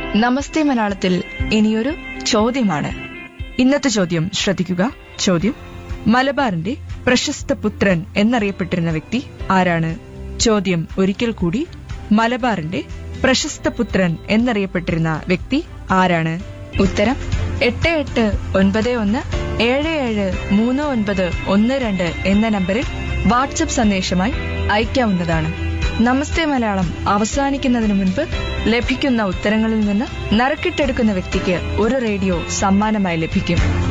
നമസ്തേ മലയാളത്തിൽ ഇനിയൊരു ചോദ്യമാണ് ഇന്നത്തെ ചോദ്യം ശ്രദ്ധിക്കുക ചോദ്യം മലബാറിന്റെ പ്രശസ്ത പുത്രൻ എന്നറിയപ്പെട്ടിരുന്ന വ്യക്തി ആരാണ് ചോദ്യം ഒരിക്കൽ കൂടി മലബാറിന്റെ പ്രശസ്ത പുത്രൻ എന്നറിയപ്പെട്ടിരുന്ന വ്യക്തി ആരാണ് ഉത്തരം എട്ട് എട്ട് ഒൻപത് ഒന്ന് ഏഴ് ഏഴ് മൂന്ന് ഒൻപത് ഒന്ന് രണ്ട് എന്ന നമ്പറിൽ വാട്സപ്പ് സന്ദേശമായി അയക്കാവുന്നതാണ് നമസ്തേ മലയാളം അവസാനിക്കുന്നതിന് മുൻപ് ലഭിക്കുന്ന ഉത്തരങ്ങളിൽ നിന്ന് നറുക്കിട്ടെടുക്കുന്ന വ്യക്തിക്ക് ഒരു റേഡിയോ സമ്മാനമായി ലഭിക്കും